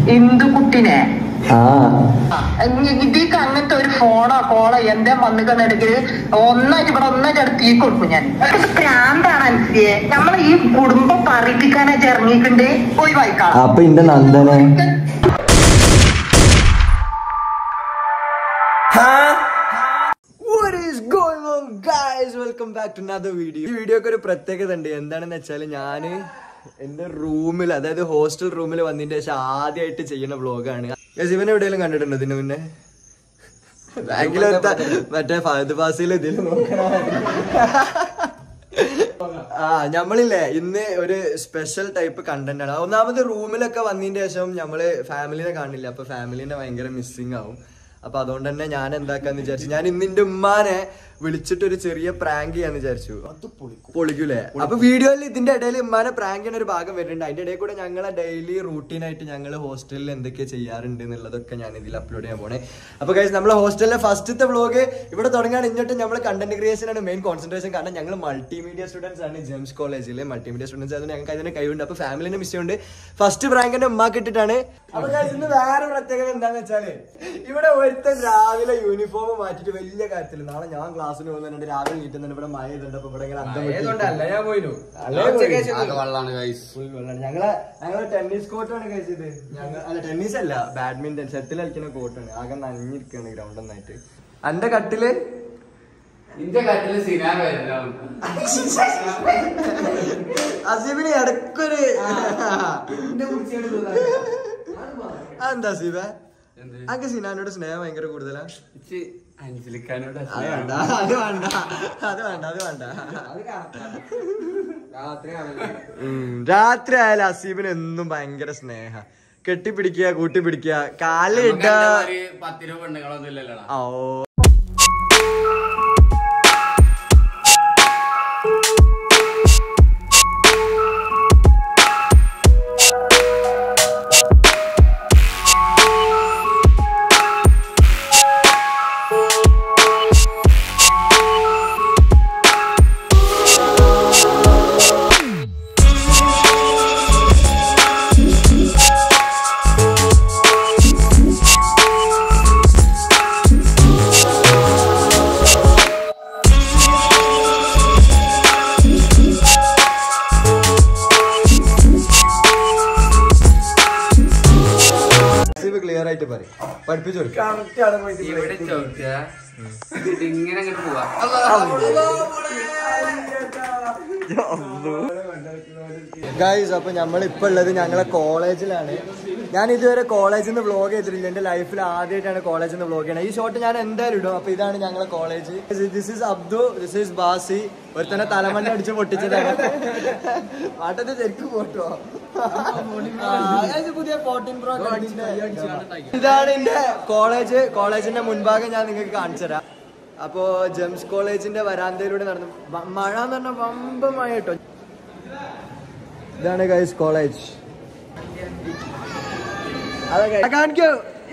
ഇന്ദുകുട്ടിനെ ആ ഇതിക്ക് അങ്ങനത്തെ ഒരു ഫോണോ കോളോ എന്തേ വന്നിക്കുന്നുണ്ടെങ്കിൽ ഒന്നായിട്ട് ഇവിടെ ഒന്നായിട്ട് അടുത്ത് തീ കൊടുക്കും ഞാൻ ഇത് പ്രാന്താണ് അൻസിയെ നമ്മളെ ഈ കുടുംബം പറയിപ്പിക്കാനായിട്ട് ഇറങ്ങിയിട്ടുണ്ട് പോയി വായിക്കാം അപ്പൊ ഇന്റെ നന്ദനെ What is going on guys? Welcome back to another video. ഈ വീഡിയോക്ക് ഒരു പ്രത്യേകത ഉണ്ട് എന്താണെന്ന് വെച്ചാൽ ഞാന് എന്റെ റൂമിൽ അതായത് ഹോസ്റ്റൽ റൂമിൽ വന്നതിന്റെ ശേഷം ആദ്യമായിട്ട് ചെയ്യുന്ന വ്ലോഗാണ് ഇവൻ എവിടെയെങ്കിലും കണ്ടിട്ടുണ്ടോ ഇതിന് മുന്നേ ബാങ്കിലൊരുത്ത മറ്റേ ഫഹദ് ഫാസിൽ ഇതിൽ നോക്കണ ആ ഞമ്മളില്ലേ ഇന്ന് ഒരു സ്പെഷ്യൽ ടൈപ്പ് കണ്ടന്റ് ആണ് ഒന്നാമത് റൂമിലൊക്കെ വന്നതിന് ശേഷം നമ്മള് ഫാമിലിനെ കാണില്ല അപ്പൊ ഫാമിലിനെ ഭയങ്കര മിസ്സിങ് ആവും അപ്പൊ അതുകൊണ്ട് തന്നെ ഞാൻ എന്താക്കാന്ന് വിചാരിച്ചു ഞാൻ ഇന്ന് എന്റെ ഉമ്മാനെ വിളിച്ചിട്ട് ഒരു ചെറിയ പ്രാങ്ക് ചെയ്യാന്ന് വിചാരിച്ചു പൊളിക്കൂലേ അപ്പൊ വീഡിയോയിൽ ഇതിന്റെ ഇടയിൽ ഉമ്മാനെ പ്രാങ്ക് ചെയ്യുന്ന ഒരു ഭാഗം വരുന്നുണ്ട് അതിന്റെ ഇടയിൽ കൂടെ ഞങ്ങളെ ഡെയിലി റൂട്ടീൻ ആയിട്ട് ഞങ്ങൾ ഹോസ്റ്റലിൽ എന്തൊക്കെ ചെയ്യാറുണ്ട് എന്നുള്ളതൊക്കെ ഞാൻ ഇതിൽ അപ്ലോഡ് ചെയ്യാൻ പോണേ അപ്പൊ കഴിച്ച് നമ്മളെ ഹോസ്റ്റലിലെ ഫസ്റ്റത്തെ വ്ലോഗ് ഇവിടെ തുടങ്ങാൻ ഇങ്ങോട്ട് നമ്മൾ കണ്ടന്റ് ക്രിയേഷൻ ആണ് മെയിൻ കോൺസെൻട്രേഷൻ കാരണം ഞങ്ങൾ മൾട്ടിമീഡിയ സ്റ്റുഡൻസ് ആണ് ജെംസ് കോളേജിലെ മൾട്ടിമീഡിയ സ്റ്റുഡൻസ് ആയതുകൊണ്ട് ഞങ്ങൾക്ക് അതിന് കഴിവുണ്ട് അപ്പൊ ഫാമിലിനെ മിസ് ചെയ്യുന്നുണ്ട് ഫസ്റ്റ് പ്രാങ്കിന്റെ ഉമ്മാക്ക് ഇട്ടിട്ടാണ് അപ്പൊ guys, ഇന്ന് വേറെ പ്രത്യേകത എന്താന്ന് വെച്ചാല് ഇവിടെ ഒരുത്തൻ രാവിലെ യൂണിഫോം മാറ്റിട്ട് വലിയ കാര്യത്തിൽ നാളെ ഞാൻ ക്ലാസ്സിന് പോകുന്നുണ്ട് രാവിലെ നീട്ടുന്നുണ്ട് ഇവിടെ മഴ ചെയ്തിട്ടുണ്ട് അപ്പൊ ഇവിടെ ഇങ്ങനെ അന്തം ഏതുകൊണ്ടല്ല ഞാൻ പോയിനു അല്ലേ പോയി? ആകെ വെള്ളാണ് ഗൈസ് Full വെള്ളാണ്. ഞങ്ങളെ ഞങ്ങളെ ടെന്നീസ് കോർട്ടാണ് കഴിച്ചത് ഞങ്ങൾ അല്ല ടെന്നീസ് അല്ല ബാഡ്മിന്റൺ ഷട്ടിൽ കളിക്കുന്ന കോർട്ടാണ് ആകെ നനഞ്ഞിരിക്കാണ് ഗ്രൗണ്ട് ഒന്നായിട്ട് അന്റെ കട്ടില് ഇന്റെ കട്ടില് സിനാൻ വരണം അസീബിന് ഇടക്കൊരു അതെന്താ അസീബ അനക്ക് സിനാനോട് സ്നേഹം ഭയങ്കര കൂടുതലാ അഞ്ചലിക്കാനോട് അത് വേണ്ട അത് വേണ്ട അത് വേണ്ട അത് വേണ്ട ഉം, രാത്രി ആയാലും അസീബിന് എന്നും ഭയങ്കര സ്നേഹ കെട്ടിപ്പിടിക്കുക കൂട്ടിപ്പിടിക്കുക കാലിട പത്ത് രൂപ പെണ്ണുങ്ങളൊന്നും ഇല്ലല്ലോ ഓ അസീബ് ക്ലിയർ ആയിട്ട് പറയും പഠിപ്പിച്ചു കൊടുക്കാം ഇവിടെ ചോദിച്ചാ ഇങ്ങനെ അങ്ങോട്ട് പോവാ ഗൈസ് അപ്പൊ നമ്മൾ ഇപ്പൊ ഉള്ളത് ഞങ്ങളെ കോളേജിലാണ് ഞാൻ ഇതുവരെ കോളേജിൽ നിന്ന് വ്ലോഗ് ചെയ്തിട്ടില്ല എന്റെ ലൈഫിൽ ആദ്യമായിട്ടാണ് കോളേജിൽ നിന്ന് വ്ലോഗ് ചെയ്യണത് ഈ ഷോട്ട് ഞാൻ എന്തായാലും ഇടും അപ്പൊ ഇതാണ് ഞങ്ങളെ college this is Abdu this is Basi ഒരുത്തനെ തലമണ്ണ അടിച്ച് പൊട്ടിച്ചതാണ് പാട്ടത്തെ ശരിക്കും പോട്ടോ പുതിയ ഫോർട്ടീൻ പ്രോ ഇതാണ് എന്റെ കോളേജ് കോളേജിന്റെ മുൻഭാഗം ഞാൻ നിങ്ങൾക്ക് കാണിച്ചു തരാം അപ്പോ ജെംസ് കോളേജിന്റെ വരാന്തയിലൂടെ നടന്നു വ- മഴ എന്ന് പറഞ്ഞാൽ വമ്പ മഴ കേട്ടോ ഇതാണ് ഗൈസ് കോളേജ് കാണിക്കോ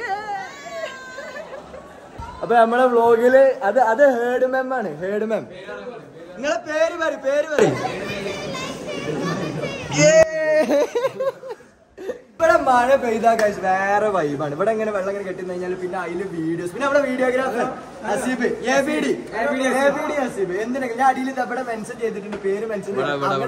അപ്പൊ നമ്മളെ വ്ലോഗില് അത് അത് ഹേഡ് മെം ആണ് ഹേഡ് മെം നിങ്ങളെ പേര് പറ പേര് പറ ഇവിടെ മഴ പെയ്താ കഴിച്ച് വേറെ വൈബാണ് ഇവിടെ ഇങ്ങനെ വെള്ളം ഇങ്ങനെ കെട്ടി കഴിഞ്ഞാൽ പിന്നെ അതില് വീഡിയോസ് പിന്നെ അവിടെ videographer Aseeb A B D A B D Aseeb എന്തിനൊക്കെ ഞാൻ അടിയിൽ ഇവിടെ മെൻഷൻ ചെയ്തിട്ടുണ്ട് പേര് മെൻഷൻ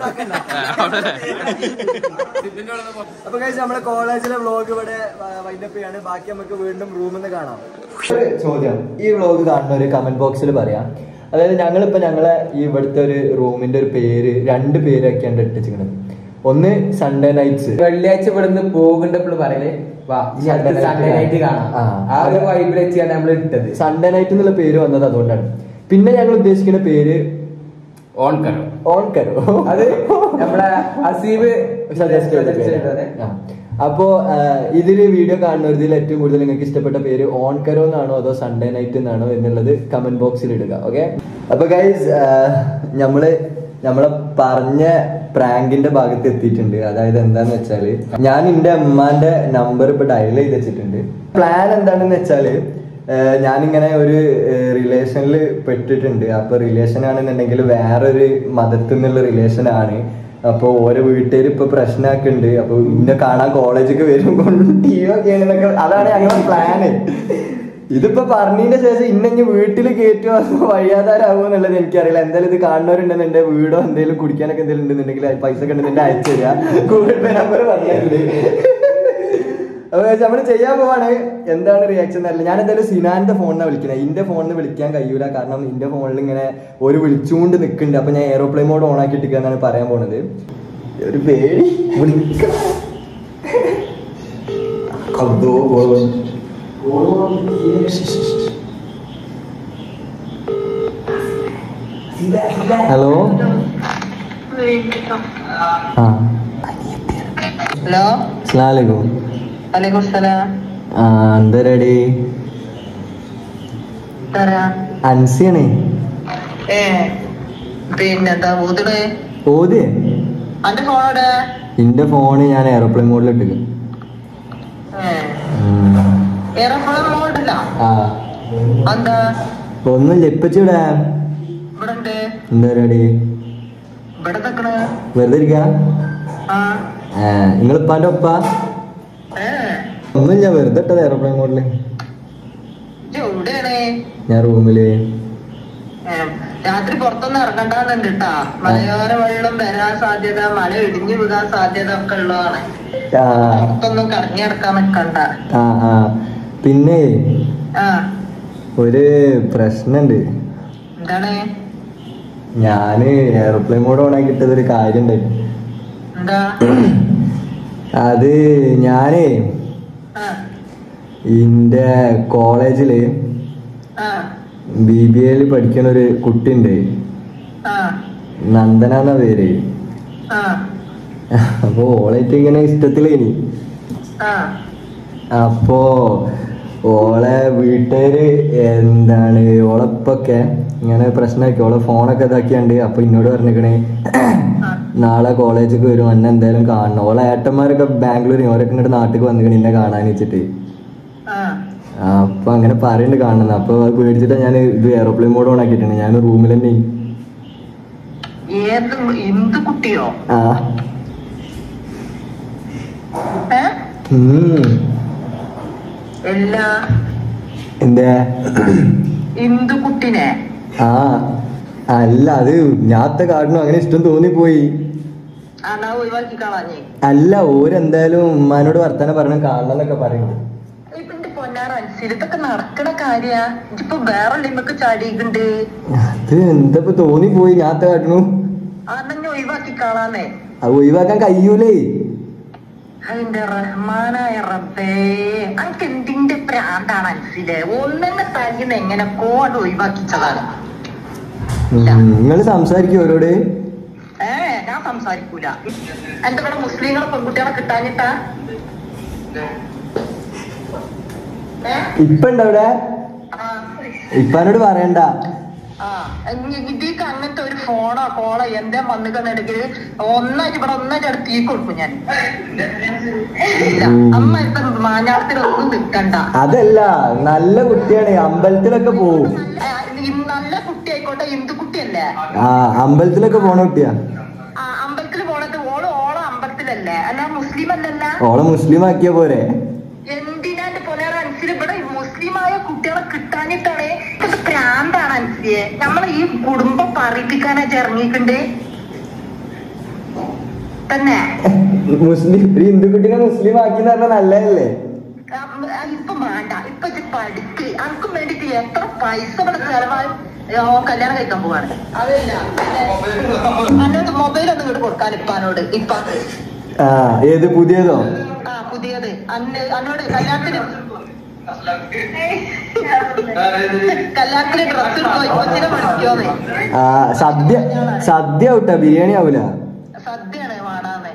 അപ്പൊ കഴിച്ച് നമ്മുടെ കോളേജിലെ വ്ലോഗ് ഇവിടെ വൈൻഡപ്പ് ചെയ്യാണ് ബാക്കി നമുക്ക് വീണ്ടും റൂമിൽ നിന്ന് കാണാം ചോദ്യം ഈ വ്ലോഗ് കാണുന്ന ഒരു കമന്റ് ബോക്സിൽ പറയാം അതായത് ഞങ്ങളിപ്പോ ഞങ്ങളെ ഈ ഇവിടുത്തെ ഒരു റൂമിന്റെ ഒരു പേര് രണ്ട് പേരൊക്കെയാണ് ഇട്ടിച്ചിരിക്കുന്നത് ഒന്ന് സൺഡേ നൈറ്റ്സ് വെള്ളിയാഴ്ച ഇവിടുന്ന് പോകുന്നപ്പോൾ പറയലേ വാ Sunday night സൺഡേ നൈറ്റ് കാണാം ആ. ആ ഒരു വൈബിൽ വെച്ചാണ് നമ്മൾ ഇട്ടത് സൺഡേ നൈറ്റ് എന്നുള്ള പേര് വന്നത് അതുകൊണ്ടാണ് പിന്നെ ഞങ്ങൾ ഉദ്ദേശിക്കുന്ന പേര് ഓൺ കരോ ഓൺ കരോ അത് നമ്മളെ അസീബ് സജസ്റ്റ് ചെയ്ത പേരാണ്. ആ. അപ്പോ ആ, ഇതില് വീഡിയോ കാണുന്നവരിൽ ഏറ്റവും കൂടുതൽ നിങ്ങൾക്ക് ഇഷ്ടപ്പെട്ട പേര് ഓൺ കരോ എന്നാണോ അതോ സൺഡേ നൈറ്റ് എന്നാണോ എന്നുള്ളത് കമന്റ് ബോക്സിൽ ഇടുക ഓക്കെ അപ്പൊ ഗൈസ് നമ്മള് നമ്മളെ പറഞ്ഞ പ്രാങ്കിന്റെ ഭാഗത്ത് എത്തിയിട്ടുണ്ട് അതായത് എന്താന്ന് വെച്ചാല് ഞാൻ എന്റെ ഉമ്മാന്റെ നമ്പർ ഇപ്പൊ ഡയൽ ചെയ്ത് വെച്ചിട്ടുണ്ട് പ്ലാൻ എന്താണെന്ന് വെച്ചാല് ഏഹ് ഞാനിങ്ങനെ ഒരു റിലേഷനിൽ പെട്ടിട്ടുണ്ട് അപ്പൊ റിലേഷൻ ആണെന്നുണ്ടെങ്കിൽ വേറൊരു മതത്തിൽ നിന്നുള്ള റിലേഷൻ ആണ് അപ്പൊ ഓരോ വീട്ടുകാർ ഇപ്പൊ പ്രശ്നമാക്കുന്നുണ്ട് അപ്പൊ ഇന്നെ കാണാൻ കോളേജിലേക്ക് വരും ടി വി ഒക്കെ ആണെന്നൊക്കെ അതാണ് ഞങ്ങളുടെ പ്ലാന് ഇതിപ്പോ പറഞ്ഞതിന്റെ ശേഷം ഇന്നെ ഇനി വീട്ടിൽ കയറ്റുമോ വഴിയാധാരാകുമോ എന്നുള്ളത് എനിക്കറിയില്ല എന്തായാലും ഇത് കാണുന്നവരുണ്ടെന്നുണ്ടെ വീടോ എന്തെങ്കിലും കുടിക്കാനൊക്കെ എന്തെങ്കിലും ഉണ്ടെന്നുണ്ടെങ്കിൽ അത് പൈസ ഒക്കെ ഉണ്ടെന്നുണ്ടെ അയച്ചു തരാ ഗൂഗിൾ പേ നമ്പർ പറഞ്ഞിട്ടുണ്ട് അപ്പൊ നമ്മൾ ചെയ്യാൻ പോവാണ് എന്താണ് റിയാക്ഷൻ എന്നറിയില്ല ഞാൻ എന്തായാലും സിനാന്റെ ഫോണിനാണ് വിളിക്കുന്നത് ഇന്റെ ഫോണിൽ വിളിക്കാൻ കഴിയൂല കാരണം ഇന്റെ ഫോണിൽ ഇങ്ങനെ ഒരു വിളിച്ചുകൊണ്ട് നിൽക്കുന്നുണ്ട് അപ്പൊ ഞാൻ എയറോപ്ലെയിൻ മോഡ് ഓൺ ആക്കിയിട്ട് എന്നാണ് പറയാൻ പോണത് ഒരു പേടി വിളിക്കണം അതോ ഹലോ ആ ഹലോ അസ്സലാമലൈക്കും വലൈക്കും സലാം ആ എന്താ റെഡി തരാ അൻസിയാണേ ഏ പിന്നെന്താ ഊതിട് ഓതിയേ അന്റെ ഫോണോടെ എന്റെ ഫോണ് ഞാൻ എയർപ്ലെയിൻ മോഡിൽ ഇട്ടിക്ക് ഏറെപ്പോഴും മോഡില്ല ആ എന്താ ഒന്നും ഇപ്പച്ചിവിടെ ഇവിടെ ഉണ്ട് എന്താ പരിപാടി ഇവിടെ നിക്കണ് വെറുതെ ഇരിക്കാ ആ നിങ്ങൾ ഇപ്പാന്റെ ഒപ്പ ഏ ഒന്നുമില്ല വെറുതെ ഇട്ടത് എയർപ്ലെയിൻ മോഡില് ഇജ്ജ് എവിടെയാണ് ഞാൻ റൂമില് ഏ, രാത്രി പുറത്തൊന്നും ഇറങ്ങണ്ടെന്നുണ്ട് കേട്ടാ മലയോര വെള്ളം വരാൻ സാധ്യത മഴ ഇടിഞ്ഞു വീഴാൻ സാധ്യത ഒക്കെ ഉള്ളതാണ് ആ പുറത്തൊന്നും കറങ്ങി നടക്കാൻ നിക്കണ്ട ആ ആ പിന്നെ ആ ഒരു പ്രശ്നമുണ്ട് എന്താണ് ഞാന് എയർപ്ലെയിൻ മോഡ് ഓൺ ആക്കിയിട്ടത് ഒരു കാര്യം ഉണ്ടായിരുന്നു എന്താ അത് ഞാനേ ആ എന്റെ കോളേജില് ആ ബി ബി എയിൽ പഠിക്കുന്ന ഒരു കുട്ടിയുണ്ട് ആ നന്ദന എന്ന പേര് ആ അപ്പൊ ഓളായിട്ട് ഇങ്ങനെ ഇഷ്ടത്തിലേനി ആ അപ്പോ ഓളെ വീട്ടുകാര് എന്താണ് ഓളപ്പൊക്കെ ഇങ്ങനെ പ്രശ്നമാക്കി ഓളെ ഫോണൊക്കെ ഇതാക്കിയാണ്ട് അപ്പൊ എന്നോട് പറഞ്ഞിക്കണേ നാളെ കോളേജിൽ വരും എന്നെ എന്തായാലും കാണണം ഓളെ ഏട്ടന്മാരൊക്കെ ബാംഗ്ലൂർ ഓരൊക്കെ ഇങ്ങോട്ട് നാട്ടിൽ വന്നിക്കണ എന്നെ കാണാൻ വെച്ചിട്ട് ആ അപ്പൊ അങ്ങനെ പറയുന്നുണ്ട് കാണുന്നത് അപ്പൊ അത് പേടിച്ചിട്ടാ ഞാൻ ഇത് എയറോപ്ലെയിൻ മോഡ് ഓൺ ആക്കിയിട്ടുണ്ട് ഞാൻ റൂമിൽ തന്നെ ഏത് എന്ത് കുട്ടിയോ ആ ഏ ഉം. എല്ലാ എന്താ എന്ത് കുട്ടിനെ ആ അല്ല അത് ഞാത്ത കാട്ടണു അങ്ങനെ ഇഷ്ടം തോന്നിപ്പോയി അതാ ഒഴിവാക്കി കളഞ്ഞേ അല്ല ഓരെന്തായാലും ഉമ്മാനോട് വർത്താനം പറഞ്ഞു കാണണം എന്നൊക്കെ പറയുന്നു ഇപ്പൊ എന്റെ പൊന്നാറ ഇതൊക്കെ നടക്കണ കാര്യാ ഇപ്പൊ വേറെ ലിമക്ക് ചാടിയിട്ടുണ്ട് അത് എന്താ ഇപ്പൊ തോന്നിപ്പോയി ഞാത്ത കാട്ടണു അന്നെ ഒഴിവാക്കി കളാന്നേ അത് ഒഴിവാക്കാൻ കഴിയൂലേ അതിന്റെ റഹ്മാനായ റബ്ബേ അനക്ക് എന്തിന്റെ പ്രാന്താണ് അൻസിലെ ഒന്നെന്നെ തല്ലുന്ന എങ്ങനെക്കോ അത് ഒഴിവാക്കിച്ചതാണ് നിങ്ങൾ സംസാരിക്കും ഓരോട് ഏ ഞാൻ സംസാരിക്കൂല എന്റെ ഇവിടെ മുസ്ലിങ്ങളെ പെൺകുട്ടികളെ കിട്ടാഞ്ഞിട്ടാ ഏ? ഇപ്പൊ ഉണ്ടവിടെ ആ. ഇപ്പാനോട് പറയണ്ട ആ ഇ- ഇതിക്ക് അങ്ങനത്തെ ഒരു ഫോണോ കോളോ എന്തേ വന്നിട്ടുണ്ടെങ്കിൽ ഒന്നായിട്ട് ഇവിടെ ഒന്നായിട്ട് അവിടെ തീ കൊടുക്കും ഞാൻ ഇല്ല അമ്മ ഇപ്പൊ മാഞ്ഞാളത്തിലൊന്നും നിൽക്കണ്ട അതല്ല നല്ല കുട്ടിയാണ് അമ്പലത്തിലൊക്കെ പോവും ആ, ഈ നല്ല കുട്ടി ആയിക്കോട്ടെ എന്ത് കുട്ടിയല്ലേ ആ അമ്പലത്തിലൊക്കെ പോണ കുട്ടിയാ ആ അമ്പലത്തിൽ പോണത് ഓള് ഓള് അമ്പലത്തിലല്ലേ അല്ല മുസ്ലിം അല്ലല്ല ഓളെ മുസ്ലിം ആക്കിയ പോരെ എന്തിനാ എന്റെ പോലെ അൻസിൽ ഇവിടെ മുസ്ലിമായ കുട്ടികളെ കിട്ടാഞ്ഞിട്ടാണ് ഇത് പ്രാന്താണ് അൻസിയെ നമ്മളെ ഈ കുടുംബം പറയിപ്പിക്കാനാ ഇറങ്ങിയിട്ടുണ്ട് തന്നെ മുസ്ലിം ഒരു ഹിന്ദു കുട്ടീനെ മുസ്ലിം ആക്കി എന്ന് പറഞ്ഞാൽ നല്ലതല്ലേ ആ, ആ, ഇപ്പൊ വേണ്ട ഇപ്പൊ ഇത് പഠിക്ക് അനക്കും വേണ്ടിട്ട് എത്ര പൈസ ഇവിടെ ചെലവായി ഓ കല്യാണം കഴിക്കാൻ പോവാണ് അതല്ല അന്നോട് മൊബൈൽ ഒന്ന് ഇങ്ങോട്ട് കൊടുക്കാൻ ഇപ്പാനോട് ഇപ്പാക്ക് ആ ഏത് പുതിയതോ ആ പുതിയത് അന്ന് അന്നോട് കല്യാണത്തിന് കല്യാണത്തിന് ഡ്രസ് എടുത്തോ കൊച്ചിനെ പഠിക്കോന്ന് ആ സദ്യ സദ്യ ഔട്ടാ ബിരിയാണി ആവൂല സദ്യയാണ് വേണാന്ന്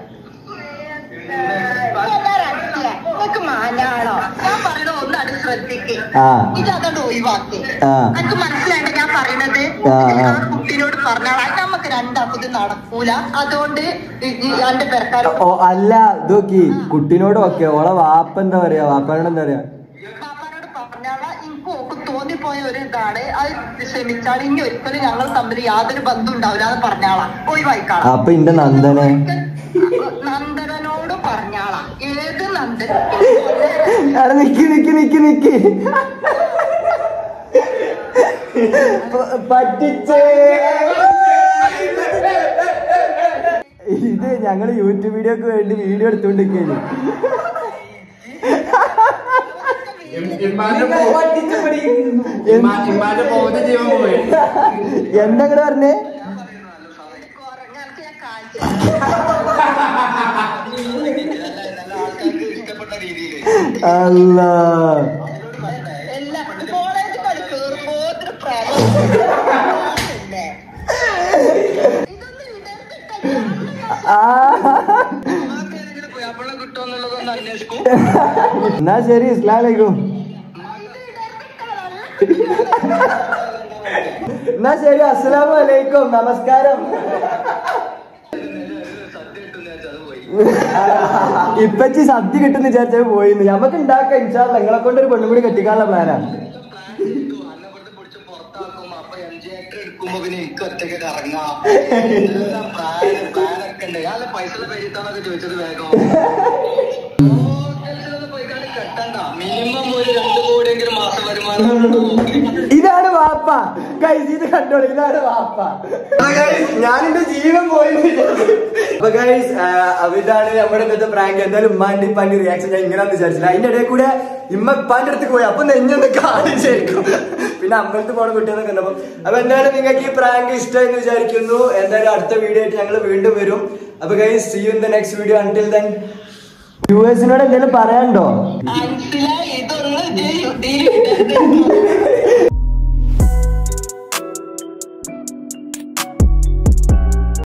നിങ്ങക്ക് മാഞ്ഞാണോ ഞാൻ പറയണ ഒന്ന് അത് ശ്രദ്ധിക്ക് ആ. ഇത് അതുകൊണ്ട് ഒഴിവാക്കി ആ. എനിക്ക് മനസ്സിലായിട്ട് ഞാൻ പറയണത് ആ, ആ. ആ കുട്ടീനോട് പറഞ്ഞാൽ അത് നമുക്ക് രണ്ടാക്കും ഇത് നടക്കൂല അതുകൊണ്ട് ഈ- ഈ എന്റെ പെരക്കാരോ ഓ അല്ല ഇതോക്കി കുട്ടീനോട് ഓക്കെ ഓളെ വാപ്പ എന്താ പറയാ വാപ്പാനോട് എന്താ പറയാ പാപ്പാനോട് പറഞ്ഞാൽ എനിക്ക് ഓക്ക് തോന്നിപ്പോയ ഒരു ഇതാണ് അത് ക്ഷമിച്ചാൽ ഇനി ഒരിക്കലും ഞങ്ങൾ തമ്മിൽ യാതൊരു ബന്ധം ഉണ്ടാവില്ല എന്ന് പറഞ്ഞാളാ ഒഴിവായിക്കാളാം അപ്പൊ ഇന്റെ നന്ദനെ നന്ദനോട് പറഞ്ഞാളാ ഏത് നന്ദൻ അവിടെ നിക്ക് നിക്ക് നിക്ക് നിക്ക് പ- പറ്റിച്ചേ ഇത് ഞങ്ങള് യൂട്യൂബ് വീഡിയോക്ക് വേണ്ടി വീഡിയോ എടുത്തോണ്ടിരിക്കുന്നു ഇമ്മാന്റെ ഇമ്മാന്റെ പോകുന്ന ജീവൻ പോയി എന്താ ഇങ്ങട് പറഞ്ഞേ കുറഞ്ഞാൾക്ക് ഞാൻ കാണിച്ചു അല്ല എല്ലാ കോളേജ് പഠി കേറുമ്പോ ഒരു പ്രായം ഇതൊന്നും ഇടരുത് ആ കിട്ടുമെന്നുള്ളതൊന്ന് അന്വേഷിക്കും എന്നാ ശരി ഇസ്ലാമലൈക്കും എന്നാ ശരി അസ്സലാമു അലൈക്കും നമസ്കാരം ഇപ്പച്ചി സദ്യ കിട്ടുന്ന വിചാരിച്ചത് പോയിന്ന് നമുക്ക് ഉണ്ടാക്കാം ഇൻഷാല്ല നിങ്ങളെ കൊണ്ട് ഒരു പെണ്ണും കൂടി കെട്ടിക്കാനുള്ള പ്ലാനാണ് അപ്പൊ എം ജി ആക്ടർ എടുക്കുമ്പോ പിന്നെ എനിക്ക് ഒറ്റയ്ക്ക് കറങ്ങാം എല്ലാം പ്ലാൻ പ്ലാനൊക്കെ ഉണ്ട് ഞാൻ പൈസ പരിത്താന്നൊക്കെ ചോദിച്ചത് വേഗം ഹോട്ടൽസിലൊന്നും പോയി കളി കെട്ടണ്ട മിനിമം ഒരു രണ്ട് കോടിയെങ്കിലും മാസ വരുമാനം ഇതാണ് വാപ്പ ഗൈസ് ഇത് കണ്ടോളൂ ഇതാണ് വാപ്പ ഞാൻ എന്റെ ജീവൻ പോയി അപ്പൊ ഗൈസ് അവിടാണ് നമ്മുടെ ഇന്നത്തെ പ്രാങ്ക് എന്തായാലും ഉമ്മാന്റെ ഇപ്പാന്റെ റിയാക്ഷൻ ഞാൻ ഇങ്ങനെയാന്ന് വിചാരിച്ചില്ല അതിന്റെ ഇടയിൽ കൂടെ ഇമ്മ ഇപ്പാന്റെ അടുത്ത് പോയി അപ്പൊ നെഞ്ഞൊന്ന് കാണിച്ചേക്കും പിന്നെ അമ്പലത്തിൽ പോണ കുട്ടികളൊക്കെ കണ്ടപ്പോ അപ്പൊ എന്തായാലും നിങ്ങൾക്ക് ഈ പ്രാങ്ക് ഇഷ്ടമെന്ന് വിചാരിക്കുന്നു എന്തായാലും അടുത്ത വീഡിയോ ആയിട്ട് ഞങ്ങൾ വീണ്ടും വരും അപ്പൊ guys see you in the next video until then വ്യൂവേഴ്സിനോട് എന്തെങ്കിലും പറയാനുണ്ടോ മനസ്സിലായി ഇതൊന്നും ഇതിൽ ഇടരുത്